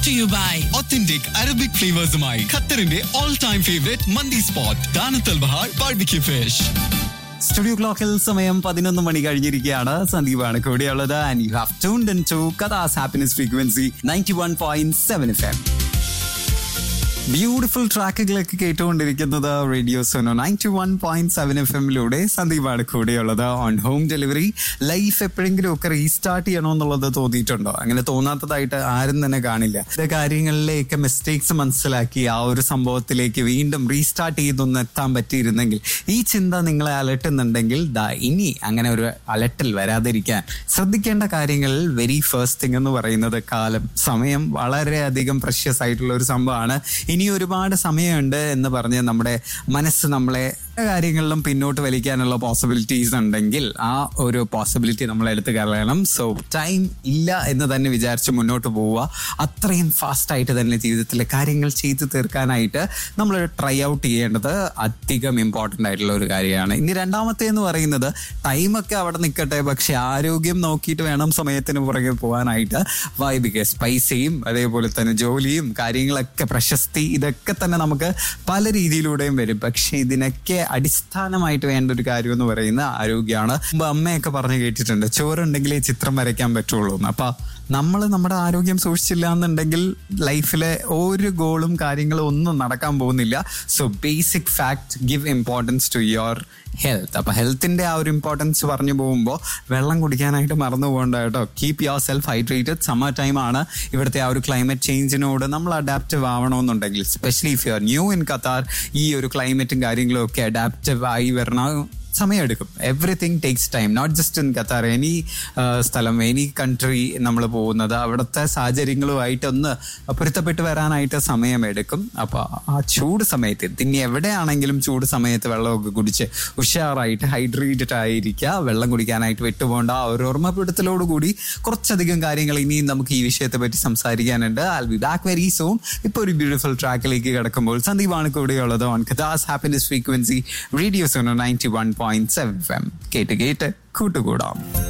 to you by authentic Arabic ഫ്ലേവേഴ്സുമായി ഖത്തറിന്റെ all time favourite മന്തി സ്പോട്ട് ദാനത്തൽ ബഹാർ ബാർബിക്യൂ ഫിഷ് സ്റ്റുഡിയോ ക്ലോക്കിൽ സമയം പതിനൊന്ന് മണി കഴിഞ്ഞിരിക്കുകയാണ് സന്ദീപാണ് കൂടെയുള്ളത് and you have tuned in to Qatar's happiness frequency ninety one point seven F M beautiful ട്രാക്കുകളൊക്കെ കേട്ടുകൊണ്ടിരിക്കുന്നത് radio Suno ninety one point seven F എമ്മിലൂടെ സന്ദീപാണ് കൂടെയുള്ളത് ഓൺ ഹോം ഡെലിവറി ലൈഫ് എപ്പോഴെങ്കിലും ഒക്കെ റീസ്റ്റാർട്ട് ചെയ്യണമെന്നുള്ളത് തോന്നിയിട്ടുണ്ടോ അങ്ങനെ തോന്നാത്തതായിട്ട് ആരും തന്നെ കാണില്ല ഇത് കാര്യങ്ങളിലേക്ക് മിസ്റ്റേക്സ് മനസ്സിലാക്കി ആ ഒരു സംഭവത്തിലേക്ക് വീണ്ടും റീസ്റ്റാർട്ട് ചെയ്തൊന്ന് എത്താൻ പറ്റിയിരുന്നെങ്കിൽ ഈ ചിന്ത നിങ്ങളെ അലട്ടുന്നുണ്ടെങ്കിൽ ദാ ഇനി അങ്ങനെ ഒരു അലട്ടൽ വരാതിരിക്കാൻ ശ്രദ്ധിക്കേണ്ട കാര്യങ്ങളിൽ വെരി ഫസ്റ്റ് തിങ് എന്ന് പറയുന്നത് കാലം സമയം വളരെയധികം പ്രഷ്യസ് ആയിട്ടുള്ള ഒരു സംഭവമാണ് ഇനി ഒരുപാട് സമയമുണ്ട് എന്ന് പറഞ്ഞ് നമ്മുടെ മനസ്സ് നമ്മളെ പല കാര്യങ്ങളിലും പിന്നോട്ട് വലിക്കാനുള്ള പോസിബിലിറ്റീസ് ഉണ്ടെങ്കിൽ ആ ഒരു പോസിബിലിറ്റി നമ്മൾ എടുത്തു കളയണം സോ ടൈം ഇല്ല എന്ന് തന്നെ വിചാരിച്ച് മുന്നോട്ട് പോവുക അത്രയും ഫാസ്റ്റ് ആയിട്ട് തന്നെ ജീവിതത്തിലെ കാര്യങ്ങൾ ചെയ്തു തീർക്കാനായിട്ട് നമ്മൾ ട്രൈ ഔട്ട് ചെയ്യേണ്ടത് അധികം ഇമ്പോർട്ടൻ്റ് ആയിട്ടുള്ള ഒരു കാര്യമാണ് ഇനി രണ്ടാമത്തെ എന്ന് പറയുന്നത് ടൈമൊക്കെ അവിടെ നിൽക്കട്ടെ പക്ഷെ ആരോഗ്യം നോക്കിയിട്ട് വേണം സമയത്തിന് പുറകെ പോകാനായിട്ട് വൈ ബിക്കോസ് പൈസയും അതേപോലെ തന്നെ ജോലിയും കാര്യങ്ങളൊക്കെ പ്രശസ്തി ഇതൊക്കെ തന്നെ നമുക്ക് പല രീതിയിലൂടെയും വരും പക്ഷെ ഇതിനൊക്കെ അടിസ്ഥാനമായിട്ട് വേണ്ട ഒരു കാര്യം എന്ന് പറയുന്നത് ആരോഗ്യമാണ് മുമ്പ് അമ്മയൊക്കെ പറഞ്ഞു കേട്ടിട്ടുണ്ട് ചോറുണ്ടെങ്കിലേ ചിത്രം വരയ്ക്കാൻ പറ്റുള്ളൂ എന്ന് അപ്പൊ നമ്മൾ നമ്മുടെ ആരോഗ്യം സൂക്ഷിച്ചില്ല എന്നുണ്ടെങ്കിൽ ലൈഫിലെ ഒരു ഗോളും കാര്യങ്ങളും ഒന്നും നടക്കാൻ പോകുന്നില്ല so basic fact give importance to your health അപ്പൊ ഹെൽത്തിന്റെ ആ ഒരു ഇമ്പോർട്ടൻസ് പറഞ്ഞു പോകുമ്പോൾ വെള്ളം കുടിക്കാനായിട്ട് മറന്നു പോകണ്ട കേട്ടോ keep your self hydrated summer time ആണ് ഇവിടുത്തെ ആ ഒരു ക്ലൈമറ്റ് ചേഞ്ചിനോട് നമ്മൾ അഡാപ്റ്റീവ് ആവണമെന്നുണ്ടെങ്കിൽ specially if you are new in Qatar ഈ ഒരു ക്ലൈമറ്റും കാര്യങ്ങളും ഒക്കെ അഡാപ്റ്റീവ് ആയി വരണം സമയമെടുക്കും everything takes time not just in Qatar any സ്ഥലം എനി കൺട്രി നമ്മൾ പോകുന്നത് അവിടുത്തെ സാഹചര്യങ്ങളുമായിട്ടൊന്ന് പൊരുത്തപ്പെട്ട് വരാനായിട്ട് സമയമെടുക്കും അപ്പോൾ ആ ചൂട് സമയത്ത് ഇനി എവിടെയാണെങ്കിലും ചൂട് സമയത്ത് വെള്ളമൊക്കെ കുടിച്ച് ഉഷാറായിട്ട് ഹൈഡ്രേറ്റഡ് ആയിരിക്കുക വെള്ളം കുടിക്കാനായിട്ട് വിട്ടുപോകേണ്ട ആ ഒരു ഓർമ്മപ്പെടുത്തലോടുകൂടി കുറച്ചധികം കാര്യങ്ങൾ ഇനിയും നമുക്ക് ഈ വിഷയത്തെ പറ്റി സംസാരിക്കാനുണ്ട് I be back very soon ഇപ്പോൾ ഒരു ബ്യൂട്ടിഫുൾ ട്രാക്കിലേക്ക് കിടക്കുമ്പോൾ സന്ദീപാണ് കൂടെയുള്ളത് on Qatar's happiness frequency radio Suno ninety one point seven F M കേട്ട് കേട്ട് കൂട്ടുകൂടാം